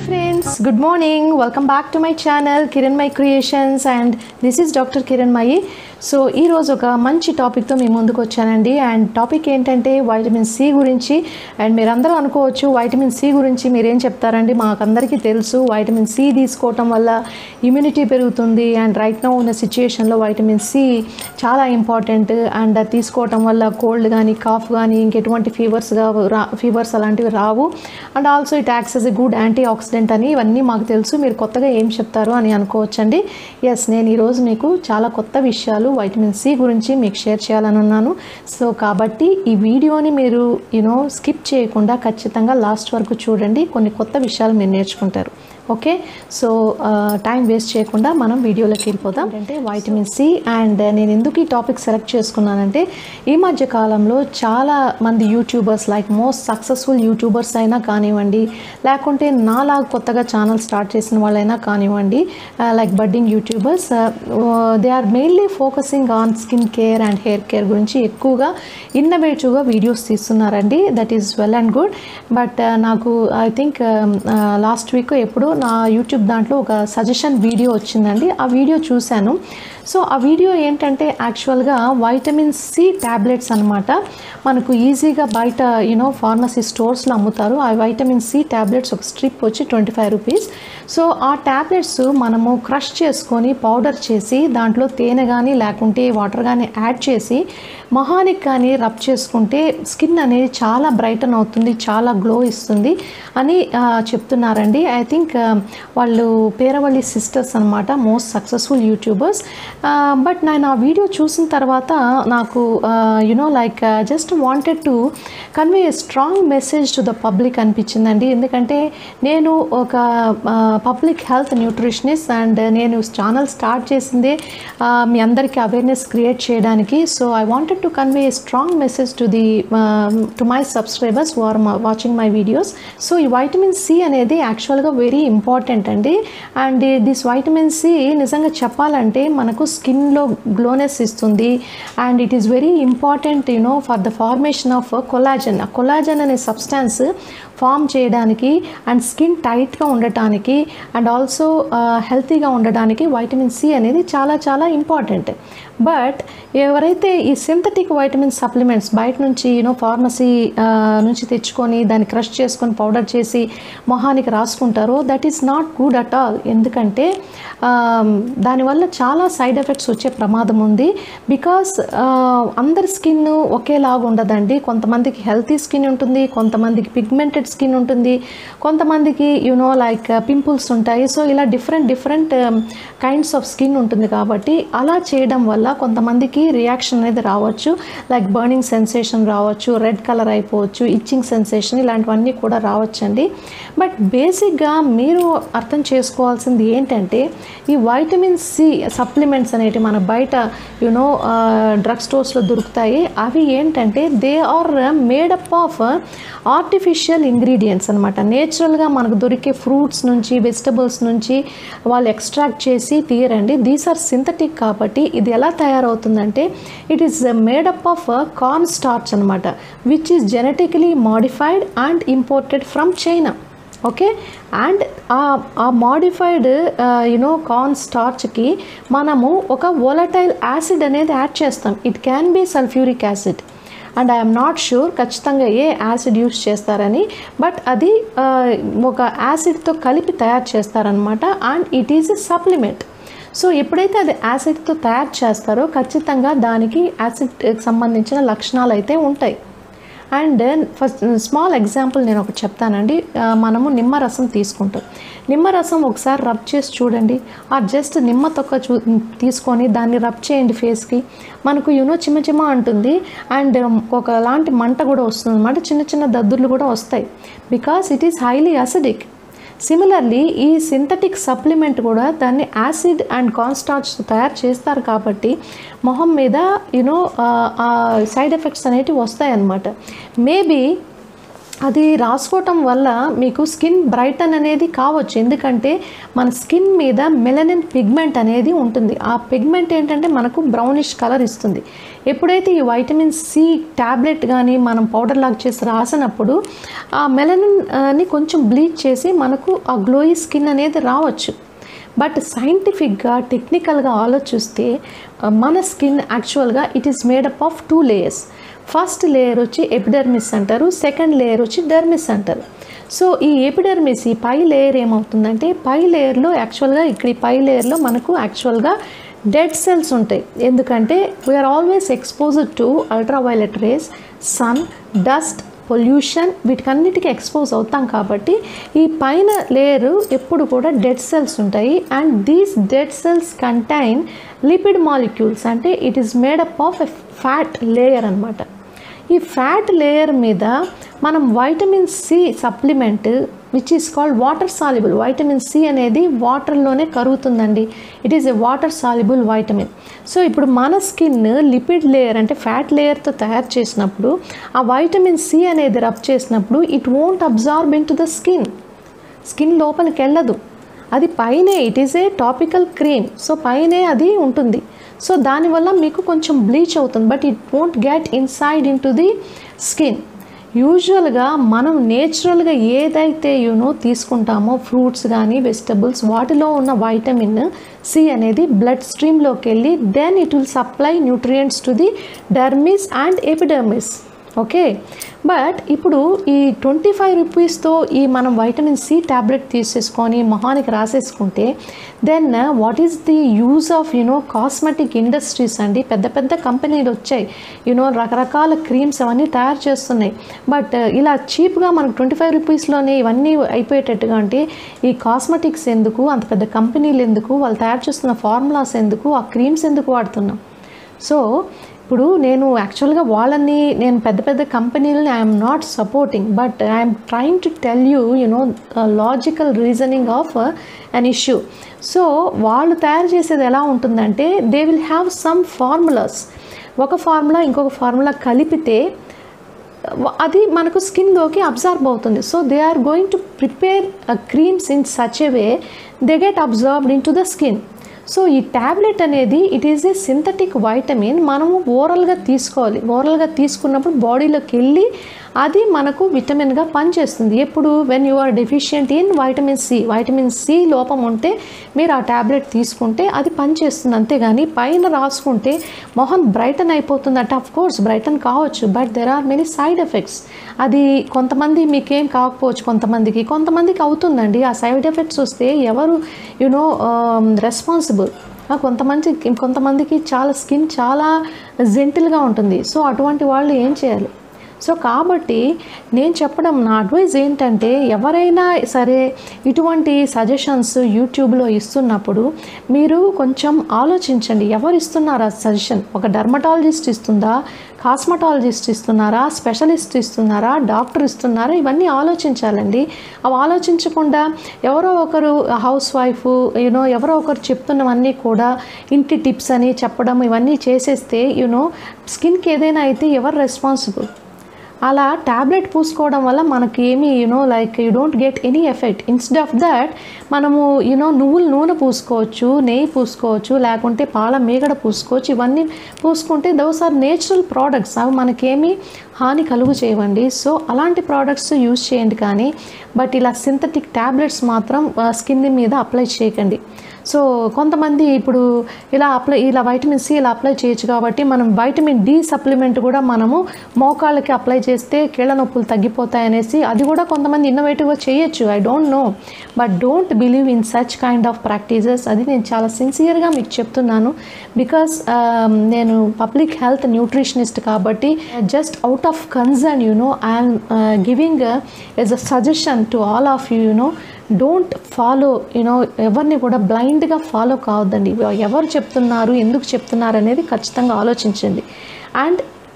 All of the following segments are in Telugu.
friends, good morning. Welcome back to my channel Kiran Mai Creations and this is Dr. Kiran Mai. So ఈరోజు ఒక మంచి టాపిక్తో మీ ముందుకు వచ్చానండి అండ్ టాపిక్ ఏంటంటే వైటమిన్ సి గురించి అండ్ మీరందరూ అనుకోవచ్చు వైటమిన్ సి గురించి మీరేం చెప్తారండి మాకందరికీ తెలుసు వైటమిన్ సి తీసుకోవటం వల్ల ఇమ్యూనిటీ పెరుగుతుంది అండ్ రైట్ నో ఉన్న సిచ్యుయేషన్లో వైటమిన్ సి చాలా ఇంపార్టెంట్ అండ్ అది తీసుకోవటం వల్ల కోల్డ్ కానీ కాఫ్ కానీ ఇంకెటువంటి ఫీవర్స్ రా ఫీవర్స్ అలాంటివి రావు and also it acts as a good anti oxidant అని ఇవన్నీ మాకు తెలుసు మీరు కొత్తగా ఏం చెప్తారు అని అనుకోవచ్చండి ఎస్ నేను ఈరోజు మీకు చాలా కొత్త విషయాలు వైటమిన్ సి గురించి మీకు షేర్ చేయాలని ఉన్నాను సో కాబట్టి ఈ వీడియోని మీరు యూనో స్కిప్ చేయకుండా ఖచ్చితంగా లాస్ట్ వరకు చూడండి కొన్ని కొత్త విషయాలు మీరు నేర్చుకుంటారు ఓకే సో టైం వేస్ట్ చేయకుండా మనం వీడియోలోకి వెళ్ళిపోదాం అంటే వైటమిన్ సి అండ్ నేను ఎందుకు ఈ టాపిక్ సెలెక్ట్ చేసుకున్నానంటే ఈ మధ్య కాలంలో చాలా మంది YouTubers like most successful YouTubers అయినా కానివ్వండి లేకుంటే నాలాగా కొత్తగా ఛానల్ స్టార్ట్ చేసిన వాళ్ళైనా కానివ్వండి like budding YouTubers they are mainly focusing on skin care and hair care గురించి ఎక్కువగా ఇన్నోవేటివ్గా వీడియోస్ తీస్తున్నారండి that is well and good but నాకు ఐ థింక్ లాస్ట్ వీక్ ఎప్పుడు నా యూట్యూబ్ దాంట్లో ఒక సజెషన్ వీడియో వచ్చిందండి ఆ వీడియో చూశాను సో ఆ వీడియో ఏంటంటే యాక్చువల్గా వైటమిన్ సి ట్యాబ్లెట్స్ అనమాట మనకు ఈజీగా బయట యూనో ఫార్మసీ స్టోర్స్లో అమ్ముతారు ఆ వైటమిన్ సి ట్యాబ్లెట్స్ ఒక స్ట్రిప్ వచ్చి ట్వంటీ ఫైవ్ రూపీస్ సో ఆ ట్యాబ్లెట్స్ మనము క్రష్ చేసుకొని పౌడర్ చేసి దాంట్లో తేనె కానీ లేకుంటే వాటర్ కానీ యాడ్ చేసి మొహానికి కానీ రబ్ చేసుకుంటే స్కిన్ అనేది చాలా బ్రైటన్ అవుతుంది చాలా గ్లో ఇస్తుంది అని చెప్తున్నారండి ఐ థింక్ వాళ్ళు పేరవల్లి సిస్టర్స్ అనమాట మోస్ట్ సక్సెస్ఫుల్ యూట్యూబర్స్ బట్ నేను ఆ వీడియో చూసిన తర్వాత నాకు you know like just wanted to convey strong message to the public అనిపించిందండి ఎందుకంటే నేను ఒక పబ్లిక్ హెల్త్ న్యూట్రిషనిస్ట్ అండ్ నేను ఛానల్ స్టార్ట్ చేసిందే మీ అందరికీ అవేర్నెస్ క్రియేట్ చేయడానికి so I wanted to convey strong message to the to my subscribers are watching my videos so ఈ వైటమిన్ సి అనేది యాక్చువల్గా వెరీ ఇంపార్టెంట్ అండి అండ్ దిస్ వైటమిన్ సి నిజంగా చెప్పాలంటే మనకు స్కిన్లో గ్లోనెస్ ఇస్తుంది and it is very important you know for the formation of collagen ఆ కొలాజన్ అనే సబ్స్టాన్స్ ఫామ్ చేయడానికి అండ్ స్కిన్ టైట్గా ఉండటానికి అండ్ ఆల్సో హెల్తీగా ఉండడానికి వైటమిన్ సి అనేది చాలా చాలా ఇంపార్టెంట్ బట్ ఎవరైతే ఈ సింథటిక్ వైటమిన్ సప్లిమెంట్స్ బయట నుంచి యూనో ఫార్మసీ నుంచి తెచ్చుకొని దాన్ని క్రష్ చేసుకొని పౌడర్ చేసి మొహానికి రాసుకుంటారో that is not good at all ఎందుకంటే దానివల్ల చాలా సైడ్ ఎఫెక్ట్స్ వచ్చే ప్రమాదం ఉంది బికాస్ అందరి స్కిన్ ఒకేలాగా ఉండదండి కొంతమందికి హెల్తీ స్కిన్ ఉంటుంది కొంతమందికి పిగ్మెంటెడ్ స్కిన్ ఉంటుంది కొంతమందికి యునో లైక్ పింపుల్స్ ఉంటాయి సో ఇలా different different kinds of skin ఉంటుంది కాబట్టి అలా చేయడం వల్ల కొంతమందికి రియాక్షన్ అనేది రావచ్చు లైక్ బర్నింగ్ సెన్సేషన్ రావచ్చు రెడ్ కలర్ అయిపోవచ్చు ఇచ్చింగ్ సెన్సేషన్ ఇలాంటివన్నీ కూడా రావచ్చండి బట్ బేసిక్గా మీరు అర్థం చేసుకోవాల్సింది ఏంటంటే ఈ వైటమిన్ సి సప్లిమెంట్స్ అనేవి మన బయట యునో డ్రగ్ స్టోర్స్లో దొరుకుతాయి అవి ఏంటంటే they are made up of artificial ingredients అనమాట నేచురల్గా మనకు దొరికే ఫ్రూట్స్ నుంచి వెజిటబుల్స్ నుంచి వాళ్ళు ఎక్స్ట్రాక్ట్ చేసి తీయరండి దీస్ ఆర్ సింథటిక్ కాబట్టి ఇది ఎలా తయారవుతుందంటే it is made up of corn starch అనమాట which is genetically modified and imported from China okay and ఆ మాడిఫైడ్ యునో కార్న్ స్టార్చ్కి మనము ఒక వోలటైల్ యాసిడ్ అనేది యాడ్ చేస్తాం it can be sulphuric acid and I'm not sure ఖచ్చితంగా ఏ యాసిడ్ యూస్ చేస్తారని బట్ అది ఒక యాసిడ్తో కలిపి తయారు చేస్తారనమాట and it is a supplement so ఎప్పుడైతే అది యాసిడ్తో తయారు చేస్తారో ఖచ్చితంగా దానికి యాసిడ్కి సంబంధించిన లక్షణాలు అయితే ఉంటాయి అండ్ ఫస్ట్ స్మాల్ ఎగ్జాంపుల్ నేను ఒకటి చెప్తానండి మనము నిమ్మరసం తీసుకుంటాం నిమ్మరసం ఒకసారి రబ్ చేసి చూడండి ఆ జస్ట్ నిమ్మ తొక్క చూ తీసుకొని దాన్ని రబ్ చేయండి ఫేస్కి మనకు యూనో చిన్న చిన్న అంటుంది అండ్ ఒకలాంటి మంట కూడా వస్తుంది అనమాట చిన్న చిన్న దద్దుర్లు కూడా వస్తాయి because it is highly acidic similarly ఈ సింథటిక్ సప్లిమెంట్ కూడా దాన్ని యాసిడ్ అండ్ కాన్స్టార్చ్తో తయారు చేస్తారు కాబట్టి మొహం మీద యూనో ఆ సైడ్ ఎఫెక్ట్స్ అనేటివి వస్తాయన్నమాట మేబీ అది రాసుకోవటం వల్ల మీకు స్కిన్ బ్రైటన్ అనేది కావచ్చు ఎందుకంటే మన స్కిన్ మీద మెలనిన్ పిగ్మెంట్ అనేది ఉంటుంది ఆ పిగ్మెంట్ ఏంటంటే మనకు బ్రౌనిష్ కలర్ ఇస్తుంది ఎప్పుడైతే ఈ వైటమిన్ సి ట్యాబ్లెట్ కానీ మనం పౌడర్ లాగా చేసి రాసినప్పుడు ఆ మెలనిన్ ని కొంచెం బ్లీచ్ చేసి మనకు ఆ గ్లోయి స్కిన్ అనేది రావచ్చు బట్ సైంటిఫిక్గా టెక్నికల్గా ఆలోచిస్తే ఆ, మన స్కిన్ యాక్చువల్గా it is made up of two layers first layer వచ్చి ఎపిడర్మిస్ అంటారు సెకండ్ లేయర్ వచ్చి డెర్మిస్ అంటారు సో ఈ ఎపిడర్మిస్ ఈ పై లేయర్ ఏమవుతుందంటే పై లేయర్లో యాక్చువల్గా ఇక్కడ ఈ పై లేయర్లో మనకు యాక్చువల్గా డెడ్ సెల్స్ ఉంటాయి ఎందుకంటే we are always exposed to ultraviolet rays sun dust pollution వీటికన్నిటికీ ఎక్స్పోజ్ అవుతాం కాబట్టి ఈ పైన లేయర్ ఎప్పుడు కూడా డెడ్ సెల్స్ ఉంటాయి and these dead cells contain lipid molecules అంటే it is made up of a fat layer అనమాట ఈ ఫ్యాట్ లేయర్ మీద మనం vitamin C supplement which is called water soluble vitamin C అనేది వాటర్లోనే కరుగుతుందండి it is a water soluble vitamin so ఇప్పుడు మన స్కిన్ లిపిడ్ లేయర్ అంటే ఫ్యాట్ లేయర్తో తయారు చేసినప్పుడు ఆ వైటమిన్ సి అనేది రబ్ చేసినప్పుడు it won't absorb in to the skin skin లోపలికి వెళ్ళదు అది పైనే it is a topical cream so పైనే అది ఉంటుంది సో దానివల్ల మీకు కొంచెం బ్లీచ్ అవుతుంది but it won't get inside in to the skin యూజువల్గా మనం నేచురల్గా ఏదైతే యూనో తీసుకుంటామో ఫ్రూట్స్ కానీ వెజిటబుల్స్ వాటిలో ఉన్న వైటమిన్ సి అనేది బ్లడ్ స్ట్రీమ్లోకి వెళ్ళి then it will supply nutrients to the dermis and epidermis okay but ఇప్పుడు ఈ ట్వంటీ ఫైవ్ రూపీస్తో ఈ మనం వైటమిన్ సి ట్యాబ్లెట్ తీసేసుకొని మొహానికి రాసేసుకుంటే then what is the use of you know cosmetic industries అండి పెద్ద పెద్ద కంపెనీలు వచ్చాయి యూనో రకరకాల క్రీమ్స్ అవన్నీ తయారు చేస్తున్నాయి బట్ ఇలా చీప్గా మనకు ట్వంటీ ఫైవ్ రూపీస్లోనే ఇవన్నీ అయిపోయేటట్టుగా అంటే ఈ కాస్మెటిక్స్ ఎందుకు అంత పెద్ద కంపెనీలు ఎందుకు వాళ్ళు తయారు చేస్తున్న ఫార్ములాస్ ఎందుకు ఆ క్రీమ్స్ ఎందుకు వాడుతున్నాం సో ఇప్పుడు నేను యాక్చువల్గా వాళ్ళని నేను పెద్ద పెద్ద కంపెనీలని I'm not supporting but I'm trying to tell you you know logical reasoning of an issue so వాళ్ళు తయారు చేసేది ఎలా ఉంటుందంటే they will have some formulas ఒక ఫార్ములా ఇంకొక ఫార్ములా కలిపితే అది మనకు స్కిన్లోకి అబ్జర్వ్ అవుతుంది so they are going to prepare creams in such a way they get absorbed in to the skin so ఈ ట్యాబ్లెట్ అనేది it is a synthetic vitamin మనము ఓరల్గా తీసుకోవాలి ఓరల్గా తీసుకున్నప్పుడు బాడీలోకి వెళ్ళి అది మనకు విటమిన్గా పనిచేస్తుంది ఎప్పుడు when you are deficient in vitamin C vitamin C లోపం ఉంటే మీరు ఆ ట్యాబ్లెట్ తీసుకుంటే అది పనిచేస్తుంది అంతేగాని పైన రాసుకుంటే మొహం బ్రైటన్ అయిపోతుంది అంటే ఆఫ్ కోర్స్ బ్రైటన్ కావచ్చు but there are many side effects అది కొంతమంది మీకేం కాకపోవచ్చు కొంతమందికి కొంతమందికి అవుతుందండి ఆ సైడ్ ఎఫెక్ట్స్ వస్తే ఎవరు యునో రెస్పాన్సిబుల్ కొంతమంది కొంతమందికి చాలా స్కిన్ చాలా జెంటిల్గా ఉంటుంది సో అటువంటి వాళ్ళు ఏం చేయాలి సో కాబట్టి నేను చెప్పడం నా అడ్వైజ్ ఏంటంటే ఎవరైనా సరే ఇటువంటి సజెషన్స్ యూట్యూబ్లో ఇస్తున్నప్పుడు మీరు కొంచెం ఆలోచించండి ఎవరు ఇస్తున్నారు ఆ సజెషన్ ఒక డర్మటాలజిస్ట్ ఇస్తుందా కాస్మటాలజిస్ట్ ఇస్తున్నారా స్పెషలిస్ట్ ఇస్తున్నారా డాక్టర్ ఇస్తున్నారా ఇవన్నీ ఆలోచించాలండి అవి ఆలోచించకుండా ఎవరో ఒకరు హౌస్ వైఫ్ యూనో ఎవరో ఒకరు చెప్తున్నవన్నీ కూడా ఇంటి టిప్స్ అని చెప్పడం ఇవన్నీ చేసేస్తే యూనో స్కిన్కి ఏదైనా అయితే ఎవరు రెస్పాన్సిబుల్ అలా ట్యాబ్లెట్ పూసుకోవడం వల్ల మనకి ఏమి you know like you don't get any effect instead of that మనము యూనో నువ్వుల నూనె పూసుకోవచ్చు నెయ్యి పూసుకోవచ్చు లేకుంటే పాల మీగడ పూసుకోవచ్చు ఇవన్నీ పూసుకుంటే దోస్ ఆర్ నేచురల్ ప్రోడక్ట్స్ అవి మనకేమీ హాని కలుగు చేయవండి సో అలాంటి ప్రోడక్ట్స్ యూజ్ చేయండి కానీ బట్ ఇలా సింథటిక్ ట్యాబ్లెట్స్ మాత్రం స్కిన్ మీద అప్లై చేయకండి సో కొంతమంది ఇప్పుడు ఇలా అప్లై ఇలా వైటమిన్ సి ఇలా అప్లై చేయొచ్చు కాబట్టి మనం వైటమిన్ డి సప్లిమెంట్ కూడా మనము మోకాళ్ళకి అప్లై చేస్తే కీళ్ళ నొప్పులు తగ్గిపోతాయి అనేసి అది కూడా కొంతమంది ఇన్నోవేటివ్గా చేయొచ్చు I don't know but don't believe in such kind of practices అది నేను చాలా సిన్సియర్గా మీకు చెప్తున్నాను బికాస్ నేను పబ్లిక్ హెల్త్ న్యూట్రిషనిస్ట్ కాబట్టి just out of concern you know I'm giving as a suggestion to all of you you know don't follow you know ఎవరిని కూడా బ్లైండ్గా ఫాలో కావద్దండి ఎవరు చెప్తున్నారు ఎందుకు చెప్తున్నారు అనేది ఖచ్చితంగా ఆలోచించండి అండ్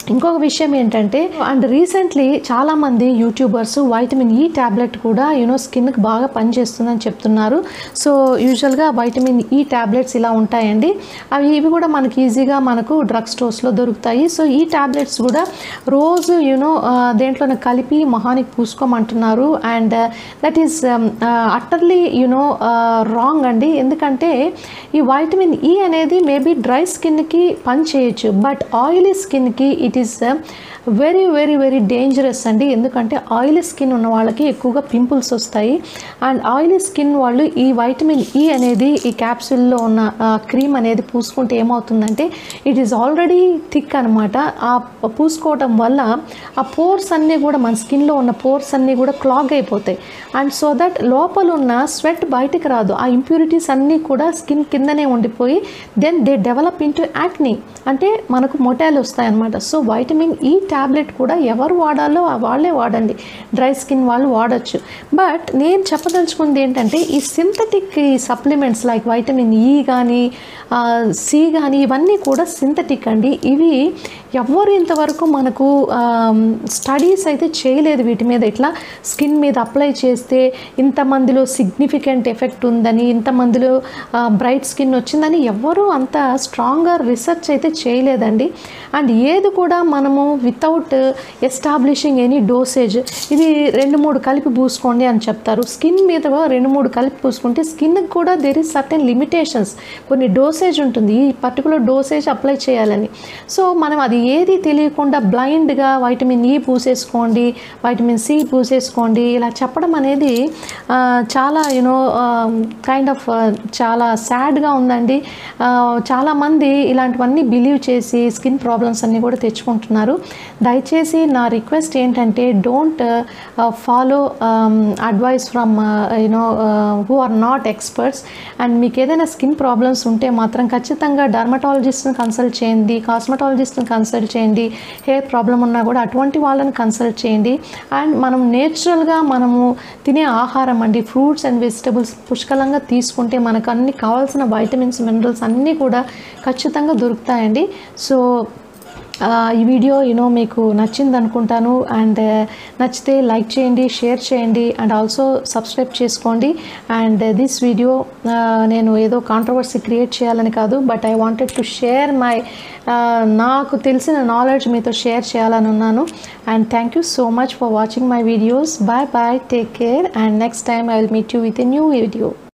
ఇంకొక విషయం ఏంటంటే అండ్ రీసెంట్లీ చాలామంది యూట్యూబర్స్ వైటమిన్ ఈ ట్యాబ్లెట్ కూడా యూనో స్కిన్కి బాగా పనిచేస్తుందని చెప్తున్నారు సో యూజువల్గా వైటమిన్ ఈ ట్యాబ్లెట్స్ ఇలా ఉంటాయండి అవి ఇవి కూడా మనకి ఈజీగా మనకు డ్రగ్ స్టోర్స్లో దొరుకుతాయి సో ఈ ట్యాబ్లెట్స్ కూడా రోజు యూనో దేంట్లోనే కలిపి మొహానికి పూసుకోమంటున్నారు and that is utterly you know wrong అండి ఎందుకంటే ఈ వైటమిన్ ఈ అనేది మేబీ డ్రై స్కిన్కి పని చేయొచ్చు బట్ ఆయిలీ స్కిన్కి it is very very very dangerous అండి ఎందుకంటే ఆయిలీ స్కిన్ ఉన్న వాళ్ళకి ఎక్కువగా పింపుల్స్ వస్తాయి అండ్ ఆయిలీ స్కిన్ వాళ్ళు ఈ వైటమిన్ ఈ అనేది ఈ క్యాప్సూల్లో ఉన్న క్రీమ్ అనేది పూసుకుంటే ఏమవుతుందంటే ఇట్ ఈస్ ఆల్రెడీ థిక్ అనమాట ఆ పూసుకోవటం వల్ల ఆ పోర్స్ అన్నీ కూడా మన స్కిన్లో ఉన్న పోర్స్ అన్నీ కూడా క్లాగ్ అయిపోతాయి అండ్ సో దట్ లోపల ఉన్న స్వెట్ బయటికి రాదు ఆ ఇంప్యూరిటీస్ అన్నీ కూడా స్కిన్ కిందనే ఉండిపోయి then they develop into acne అంటే మనకు మొటాలు వస్తాయన్నమాట సో వైటమిన్ ఈ ట్యాబ్లెట్ కూడా ఎవరు వాడాలో ఆ వాళ్ళే వాడండి డ్రై స్కిన్ వాళ్ళు వాడచ్చు బట్ నేను చెప్పదలుచుకుంది ఏంటంటే ఈ సింథటిక్ ఈ సప్లిమెంట్స్ లైక్ వైటమిన్ ఈ కానీ సి కానీ ఇవన్నీ కూడా సింథటిక్ అండి ఇవి ఎవ్వరు ఇంతవరకు మనకు స్టడీస్ అయితే చేయలేదు వీటి మీద ఇట్లా స్కిన్ మీద అప్లై చేస్తే ఇంతమందిలో సిగ్నిఫికెంట్ ఎఫెక్ట్ ఉందని ఇంతమందిలో బ్రైట్ స్కిన్ వచ్చిందని ఎవ్వరూ అంత స్ట్రాంగ్గా రీసెర్చ్ అయితే చేయలేదండి అండ్ ఏది కూడా మనము వితౌట్ ఎస్టాబ్లిషింగ్ ఎనీ డోసేజ్ ఇది రెండు మూడు కలిపి పూసుకోండి అని చెప్తారు స్కిన్ మీద రెండు మూడు కలిపి పూసుకుంటే స్కిన్కి కూడా దేర్ ఇస్ సర్టెన్ లిమిటేషన్స్ కొన్ని డోసేజ్ ఉంటుంది ఈ పర్టికులర్ డోసేజ్ అప్లై చేయాలని సో మనం అది ఏది తెలియకుండా బ్లైండ్గా వైటమిన్ ఈ పూసేసుకోండి వైటమిన్ సి పూసేసుకోండి ఇలా చెప్పడం అనేది ఆ, చాలా యూనో కైండ్ ఆఫ్ చాలా సాడ్గా ఉందండి ఆ, చాలామంది ఇలాంటివన్నీ బిలీవ్ చేసి స్కిన్ ప్రాబ్లమ్స్ అన్నీ కూడా తెచ్చుకుంటున్నారు దయచేసి నా రిక్వెస్ట్ ఏంటంటే don't follow advice from you know who are not experts and మీకు ఏదైనా స్కిన్ ప్రాబ్లమ్స్ ఉంటే మాత్రం ఖచ్చితంగా డర్మటాలజిస్ట్ని కన్సల్ట్ చేయండి కాస్మెటాలజిస్ట్ని కన్సల్ట్ చేయండి హెయిర్ ప్రాబ్లం ఉన్నా కూడా అటువంటి వాళ్ళని కన్సల్ట్ చేయండి అండ్ మనం నేచురల్గా మనము తినే ఆహారం అండి ఫ్రూట్స్ అండ్ వెజిటబుల్స్ పుష్కలంగా తీసుకుంటే మనకు అన్ని కావాల్సిన వైటమిన్స్ మినరల్స్ అన్నీ కూడా ఖచ్చితంగా దొరుకుతాయండి సో ఆ, ఈ వీడియో యూనో మీకు నచ్చింది అనుకుంటాను అండ్ నచ్చితే లైక్ చేయండి షేర్ చేయండి అండ్ ఆల్సో సబ్స్క్రైబ్ చేసుకోండి అండ్ దిస్ వీడియో నేను ఏదో కాంట్రవర్సీ క్రియేట్ చేయాలని కాదు but I wanted to share my నాకు తెలిసిన నాలెడ్జ్ మీతో షేర్ చేయాలని ఉన్నాను and thank you so much for watching my videos bye bye take care and next time I will meet you with a new video